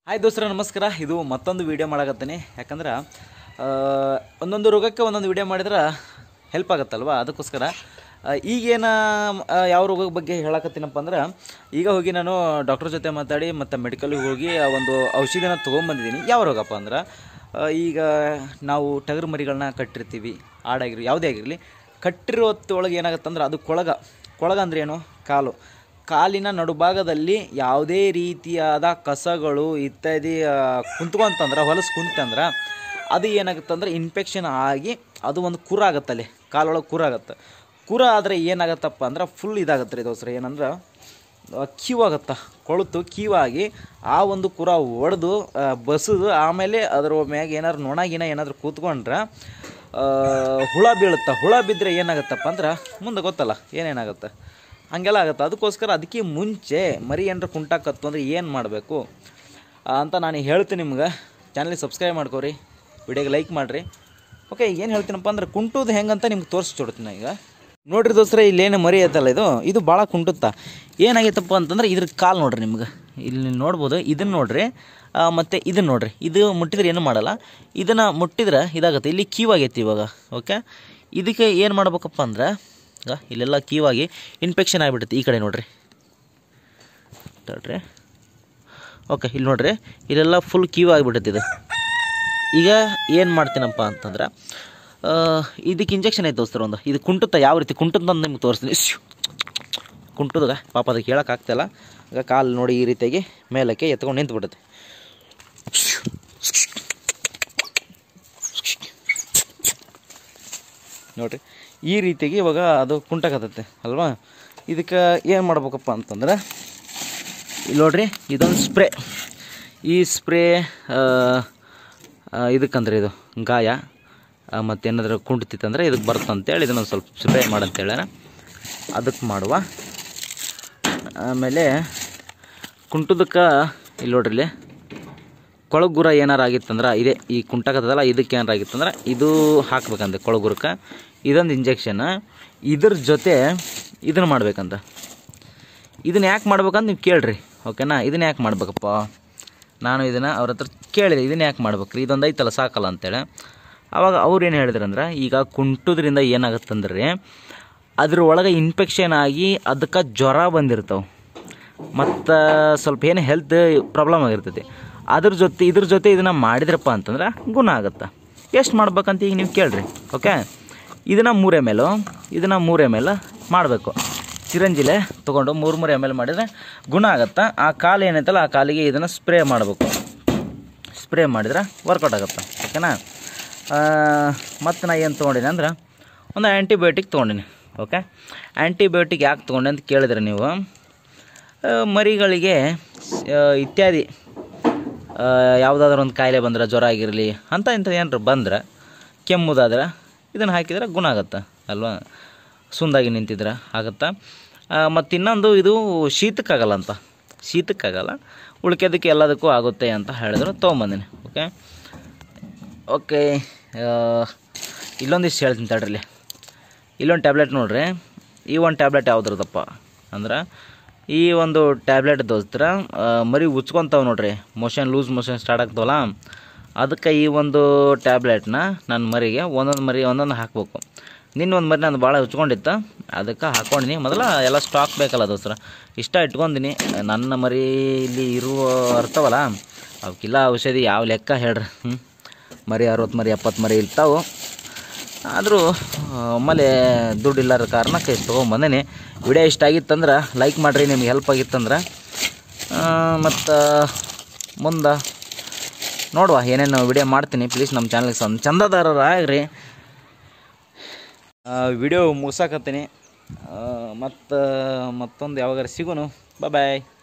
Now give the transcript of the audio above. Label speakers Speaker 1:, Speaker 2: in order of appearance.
Speaker 1: Hi ದೋಸ್ತರ ನಮಸ್ಕಾರ ಇದು ಮತ್ತೊಂದು ವಿಡಿಯೋ ಮಾಡಕತ್ತೀನಿ ಯಾಕಂದ್ರೆ ಆ, ಒಂದೊಂದು ರೋಗಕ್ಕೆ ಒಂದೊಂದು ವಿಡಿಯೋ ಮಾಡಿದ್ರೆ ಹೆಲ್ಪ್ ಆಗುತ್ತಲ್ವ ಅದಕ್ಕೋಸ್ಕರ ಆ, ಈಗೇನ ಆ, ಯಾವ ರೋಗದ ಬಗ್ಗೆ ಹೇಳಕತ್ತೀನಪ್ಪ ಅಂದ್ರೆ ಈಗ ಹೋಗಿ ನಾನು ಡಾಕ್ಟರ್ ಜೊತೆ ಮಾತಾಡಿ ಮತ್ತು ಮೆಡಿಕಲ್ಗೆ ಹೋಗಿ ಆ ಒಂದು ಔಷಧಿನ ತೊಗೊಂಬಂದಿದ್ದೀನಿ ಯಾವ ರೋಗಪ್ಪ ಅಂದ್ರೆ ಆ, ಈಗ ನಾವು ಟಗರು ಮರಿಗಳನ್ನ ಕಟ್ಟಿರ್ತೀವಿ ಆಡಾಗಿರಲಿ ಯಾವುದೇ ಆಗಿರಲಿ ಕಟ್ಟಿರೋ ಹೊತ್ತೊಳಗೆ ಏನಾಗುತ್ತಂದ್ರೆ ಅದು ಕೊಳಗ ಕೊಳಗ ಅಂದ್ರೆ ಏನು ಕಾಲು ಕಾಲಿನ ನಡುಭಾಗದಲ್ಲಿ ಯಾವುದೇ ರೀತಿಯಾದ ಕಸಗಳು ಇತ್ಯಾದಿ ಆ, ಕುಂತ್ಕೊಂತಂದ್ರೆ ಹೊಲಸು ಕುಂತಂದ್ರೆ ಅದು ಏನಾಗುತ್ತಂದ್ರೆ ಇನ್ಫೆಕ್ಷನ್ ಆಗಿ ಅದು ಒಂದು ಕುರ ಆಗುತ್ತಲ್ಲಿ ಕಾಲೊಳಗೆ ಕುರ ಆಗುತ್ತೆ ಕುರ ಆದರೆ ಏನಾಗತ್ತಪ್ಪ ಅಂದ್ರೆ ಫುಲ್ ಇದಾಗತ್ತೆ ರೀ ದೋಸ್ರ ಏನಂದ್ರೆ ಕೀವಾಗತ್ತ ಕೊಳುತು ಕೀವಾಗಿ ಆ ಒಂದು ಕುರ ಒಡೆದು ಬಸದು ಆಮೇಲೆ ಅದ್ರ ಮ್ಯಾಗ ಏನಾದ್ರು ನೊಣ ಗಿಣ ಏನಾದ್ರು ಕೂತ್ಕೊಂಡ್ರೆ ಆ, ಹುಳ ಬೀಳುತ್ತೆ ಹುಳ ಬಿದ್ದರೆ ಏನಾಗುತ್ತಪ್ಪ ಅಂದ್ರೆ ಮುಂದೆ ಗೊತ್ತಲ್ಲ ಏನೇನಾಗುತ್ತೆ ಹಾಗೆಲ್ಲ ಆಗುತ್ತೆ ಅದಕ್ಕೋಸ್ಕರ ಅದಕ್ಕೆ ಮುಂಚೆ ಮರಿ ಏನಾರ ಕುಂಟಾಕತ್ತು ಅಂದ್ರೆ ಏನು ಮಾಡಬೇಕು ಅಂತ ನಾನು ಹೇಳ್ತೀನಿ ನಿಮ್ಗೆ ಚಾನಲಿಗೆ ಸಬ್ಸ್ಕ್ರೈಬ್ ಮಾಡ್ಕೋರಿ ವಿಡಿಯೋಗೆ ಲೈಕ್ ಮಾಡಿರಿ ಓಕೆ ಏನು ಹೇಳ್ತೀನಪ್ಪ ಅಂದ್ರೆ ಕುಂಟುದು ಹೆಂಗಂತ ನಿಮ್ಗೆ ತೋರಿಸ್ಕೊಡ್ತೀನಿ ಈಗ ನೋಡ್ರಿ ದೋಸ್ರ ಇಲ್ಲೇನು ಮರಿ ಐತಲ್ಲ ಇದು ಇದು ಭಾಳ ಕುಂಟುತ್ತಾ ಏನಾಗೈತಪ್ಪ ಅಂತಂದ್ರೆ ಇದ್ರ ಕಾಲು ನೋಡ್ರಿ ನಿಮ್ಗೆ ಇಲ್ಲಿ ನೋಡ್ಬೋದು ಇದನ್ನು ನೋಡ್ರಿ ಆ, ಮತ್ತೆ ಇದನ್ನು ನೋಡ್ರಿ ಇದು ಮುಟ್ಟಿದ್ರೆ ಏನು ಮಾಡಲ್ಲ ಇದನ್ನು ಮುಟ್ಟಿದ್ರೆ ಇದಾಗುತ್ತೆ ಇಲ್ಲಿ ಕೀವಾಗೈತಿ ಇವಾಗ ಓಕೆ ಇದಕ್ಕೆ ಏನು ಮಾಡ್ಬೇಕಪ್ಪ ಅಂದ್ರೆ ಈಗ ಇಲ್ಲೆಲ್ಲ ಕೀವಾಗಿ ಇನ್ಫೆಕ್ಷನ್ ಆಗಿಬಿಡುತ್ತೆ ಈ ಕಡೆ ನೋಡ್ರಿ ತಡ್ರಿ ಓಕೆ ಇಲ್ಲಿ ನೋಡ್ರಿ ಇಲ್ಲೆಲ್ಲ ಫುಲ್ ಕೀವ್ ಆಗಿಬಿಡುತ್ತೆ ಇದು ಈಗ ಏನು ಮಾಡ್ತೀನಪ್ಪ ಅಂತಂದ್ರೆ ಆ, ಇದಕ್ಕೆ ಇಂಜೆಕ್ಷನ್ ಐತೆ ದೋಸ್ತರ ಒಂದು ಇದು ಕುಂಟುತ್ತ ಯಾವ ರೀತಿ ಕುಂಟುತ್ತ ಅಂತ ನಿಮ್ಗೆ ತೋರಿಸ್ತೀನಿ ಶ್ಯೂ. ಕುಂಟುದಾಗ ಪಾಪ ಅದಕ್ಕೆ ಹೇಳೋಕ್ಕಾಗ್ತಾಯಿಲ್ಲ ಈಗ ಕಾಲು ನೋಡಿ ಈ ರೀತಿಯಾಗಿ ಮೇಲಕ್ಕೆ ಎತ್ಕೊಂಡು ನಿಂತು ಬಿಡುತ್ತೆ ನೋಡ್ರಿ ಈ ರೀತಿಯಾಗಿ ಇವಾಗ ಅದು ಕುಂಟಾಕತ್ತೈತೆ ಅಲ್ವಾ ಇದಕ್ಕೆ ಏನು ಮಾಡ್ಬೇಕಪ್ಪ ಅಂತಂದ್ರೆ ಇಲ್ಲಿ ನೋಡ್ರಿ ಇದೊಂದು ಸ್ಪ್ರೇ ಈ ಸ್ಪ್ರೇ ಇದಕ್ಕಂದ್ರೆ ಇದು ಗಾಯ ಮತ್ತೇನಾದರೂ ಕುಂಟಿತ್ತಂದ್ರೆ ಇದಕ್ಕೆ ಬರುತ್ತಂತೇಳಿ ಇದನ್ನೊಂದು ಸ್ವಲ್ಪ ಸ್ಪ್ರೇ ಮಾಡಂತೇಳಿ ಅದಕ್ಕೆ ಮಾಡುವ ಆಮೇಲೆ ಕುಂಟುದಕ್ಕೆ ಇಲ್ಲಿ ನೋಡ್ರಿ ಇಲ್ಲಿ ಕೊಳಗುರ ಏನಾರು ಆಗಿತ್ತಂದ್ರೆ ಇದೇ ಈ ಕುಂಟಾಕತ್ತದಲ್ಲ ಇದಕ್ಕೆ ಏನಾರು ಆಗಿತ್ತಂದ್ರೆ ಇದು ಹಾಕ್ಬೇಕಂತೆ ಕೊಳಗುರಕ್ಕೆ ಇದೊಂದು ಇಂಜೆಕ್ಷನ್ ಇದ್ರ ಜೊತೆ ಇದನ್ನು ಮಾಡ್ಬೇಕಂತ ಇದನ್ನ ಯಾಕೆ ಮಾಡ್ಬೇಕಂತ ನೀವು ಕೇಳ್ರಿ ಓಕೆನಾ ಇದನ್ನ ಯಾಕೆ ಮಾಡ್ಬೇಕಪ್ಪ ನಾನು ಇದನ್ನು ಅವ್ರ ಹತ್ರ ಕೇಳಿದೆ ಇದನ್ನ ಯಾಕೆ ಮಾಡ್ಬೇಕ್ರಿ ಇದೊಂದು ಐತಲ್ಲ ಸಾಕಲ್ಲ ಅಂತೇಳಿ ಅವಾಗ ಅವ್ರು ಏನು ಹೇಳಿದ್ರಂದ್ರೆ ಈಗ ಕುಂಟುದ್ರಿಂದ ಏನಾಗುತ್ತಂದ್ರೆ ಅದ್ರ ಒಳಗೆ ಇನ್ಫೆಕ್ಷನ್ ಆಗಿ ಅದಕ್ಕೆ ಜ್ವರ ಬಂದಿರ್ತಾವೆ ಮತ್ತು ಸ್ವಲ್ಪ ಏನು ಹೆಲ್ತ್ ಪ್ರಾಬ್ಲಮ್ ಆಗಿರ್ತೈತಿ ಅದ್ರ ಜೊತೆ ಇದ್ರ ಜೊತೆ ಇದನ್ನು ಮಾಡಿದ್ರಪ್ಪ ಅಂತಂದ್ರೆ ಗುಣ ಆಗುತ್ತೆ ಎಷ್ಟು ಮಾಡ್ಬೇಕಂತ ಈಗ ನೀವು ಕೇಳ್ರಿ ಓಕೆ ಇದನ್ನು ಮೂರು ಎಮ್ ಎಲು ಇದನ್ನು ಮೂರು ಎಮ್ ಎಲ್ ಮಾಡಬೇಕು ಚಿರಂಜಿಲೆ ತೊಗೊಂಡು ಮೂರು ಮೂರು ಎಮ್ ಎಲ್ ಮಾಡಿದರೆ ಗುಣ ಆಗುತ್ತೆ ಆ ಕಾಲು ಏನೈತಲ್ಲ ಆ ಕಾಲಿಗೆ ಇದನ್ನು ಸ್ಪ್ರೇ ಮಾಡಬೇಕು ಸ್ಪ್ರೇ ಮಾಡಿದ್ರೆ ವರ್ಕೌಟ್ ಆಗುತ್ತೆ ಓಕೆನಾ ಮತ್ತು ನಾ ಏನು ತೊಗೊಂಡಿನಿ ಅಂದ್ರೆ ಒಂದು ಆ್ಯಂಟಿಬಯೋಟಿಕ್ ತೊಗೊಂಡಿನಿ ಓಕೆ ಆ್ಯಂಟಿಬಯೋಟಿಕ್ ಯಾಕೆ ತೊಗೊಂಡೆ ಅಂತ ಕೇಳಿದ್ರೆ ನೀವು ಆ, ಮರಿಗಳಿಗೆ ಆ, ಇತ್ಯಾದಿ ಯಾವುದಾದ್ರೂ ಒಂದು ಕಾಯಿಲೆ ಬಂದ್ರೆ ಜ್ವರ ಆಗಿರಲಿ ಅಂತ ಇಂಥದ್ದು ಏನಾರು ಬಂದ್ರೆ ಕೆಮ್ಮುದಾದ್ರೆ ಇದನ್ನು ಹಾಕಿದ್ರೆ ಗುಣ ಆಗುತ್ತೆ ಅಲ್ವಾ ಸುಂದಾಗಿ ನಿಂತಿದ್ರೆ ಆಗುತ್ತೆ ಮತ್ತು ಇನ್ನೊಂದು ಇದು ಶೀತಕ್ಕಾಗಲ್ಲ ಅಂತ ಶೀತಕ್ಕಾಗಲ್ಲ ಉಳ್ಕೆದಕ್ಕೆ ಎಲ್ಲದಕ್ಕೂ ಆಗುತ್ತೆ ಅಂತ ಹೇಳಿದ್ರು ತೊಗೊಂಬಂದಿನಿ ಓಕೆ ಓಕೆ ಇಲ್ಲೊಂದಿಷ್ಟು ಹೇಳ್ತೀನಿ ತಡ್ರಿ ಇಲ್ಲೊಂದು ಟ್ಯಾಬ್ಲೆಟ್ ನೋಡ್ರಿ ಈ ಒಂದು ಟ್ಯಾಬ್ಲೆಟ್ ಯಾವ್ದ್ರದಪ್ಪ ಅಂದ್ರೆ ಈ ಒಂದು ಟ್ಯಾಬ್ಲೆಟ್ ದೋಸ್ತರ ಆ, ಮರಿ ಉಚ್ಕೊಂತಾವೆ ನೋಡ್ರಿ ಮೋಷನ್ ಲೂಸ್ ಮೋಷನ್ ಸ್ಟಾರ್ಟ್ ಆಗ್ತಾವಲ್ಲ ಅದಕ್ಕೆ ಈ ಒಂದು ಟ್ಯಾಬ್ಲೆಟ್ನ ನನ್ನ ಮರಿಗೆ ಒಂದೊಂದು ಮರಿ ಒಂದೊಂದು ಹಾಕ್ಬೇಕು ನಿನ್ನ ಒಂದು ಮರಿ ನಾನು ಭಾಳ ಉಚ್ಕೊಂಡಿತ್ತು ಅದಕ್ಕೆ ಹಾಕ್ಕೊಂಡಿನಿ ಮೊದಲ ಎಲ್ಲ ಸ್ಟಾಕ್ ಬೇಕಲ್ಲ ದೋಸ್ತರ ಇಷ್ಟ ಇಟ್ಕೊಂಡಿನಿ ನನ್ನ ಮರಿ ಇಲ್ಲಿ ಇರುವ ಇರ್ತಾವಲ್ಲ ಅವಕ್ಕಿಲ್ಲ ಔಷಧಿ ಯಾವ ಲೆಕ್ಕ ಹೇಳ್ರಿ ಹ್ಞೂ ಮರಿ ಅರವತ್ತು ಮರಿ ಎಪ್ಪತ್ತು ಮರಿ ಇರ್ತಾವೆ ಆದರೂ ಒಮ್ಮೆಲೆ ದುಡ್ಡು ಇಲ್ಲದ ಕಾರಣಕ್ಕೆ ತೊಗೊಂಬಂದೇನಿ ವಿಡಿಯೋ ಇಷ್ಟ ಆಗಿತ್ತಂದ್ರೆ ಲೈಕ್ ಮಾಡಿರಿ ನಿಮ್ಗೆ ಹೆಲ್ಪ್ ಆಗಿತ್ತಂದ್ರೆ ಮತ್ತು ಮುಂದೆ ನೋಡುವ ಏನೇನು ವಿಡಿಯೋ ಮಾಡ್ತೀನಿ ಪ್ಲೀಸ್ ನಮ್ಮ ಚಾನಲ್ಗೆ ಸಂ ಚಂದದಾರರು ಆಗ್ರಿ ವಿಡಿಯೋ ಮುಗಿಸಾಕತ್ತೀನಿ ಮತ್ತು ಮತ್ತೊಂದು ಯಾವಾಗಾರ ಸಿಗೋನು ಬಾಯ್